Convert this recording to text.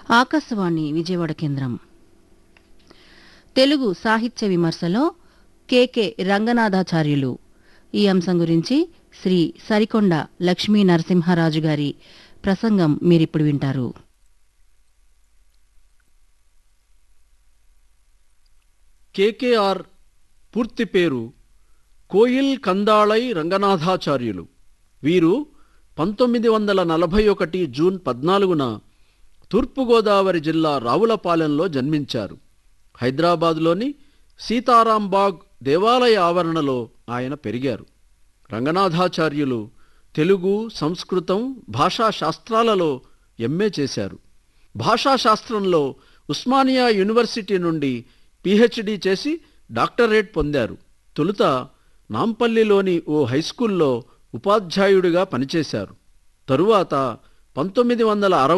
ఆకాశవాణి విజయవాడ కేంద్రం తెలుగు సాహిత్య విమర్శలో కెకే రంగనాథాచార్యులు ఈ అంశం గురించి శ్రీ సరికొండ లక్ష్మీ నరసింహారాజు గారి ప్రసంగం మీరిప్పుడు వింటారు కేకేఆర్ పూర్తి పేరు కోయిల్ కందాళై రంగనాథాచార్యులు వీరు పంతొమ్మిది వందల నలభై ఒకటి జూన్ పద్నాలుగున తూర్పుగోదావరి జిల్లా రావులపాలెంలో జన్మించారు హైదరాబాదులోని సీతారాంబాగ్ దేవాలయ ఆవరణలో ఆయన పెరిగారు రంగనాథాచార్యులు తెలుగు సంస్కృతం భాషా శాస్త్రాలలో ఎంఏ చేశారు భాషాశాస్త్రంలో ఉస్మానియా యూనివర్సిటీ నుండి పిహెచ్డి చేసి డాక్టరేట్ పొందారు తొలుత నాంపల్లిలోని ఓ హైస్కూల్లో ఉపాధ్యాయుడిగా పనిచేశారు తరువాత పంతొమ్మిది వందల అరవై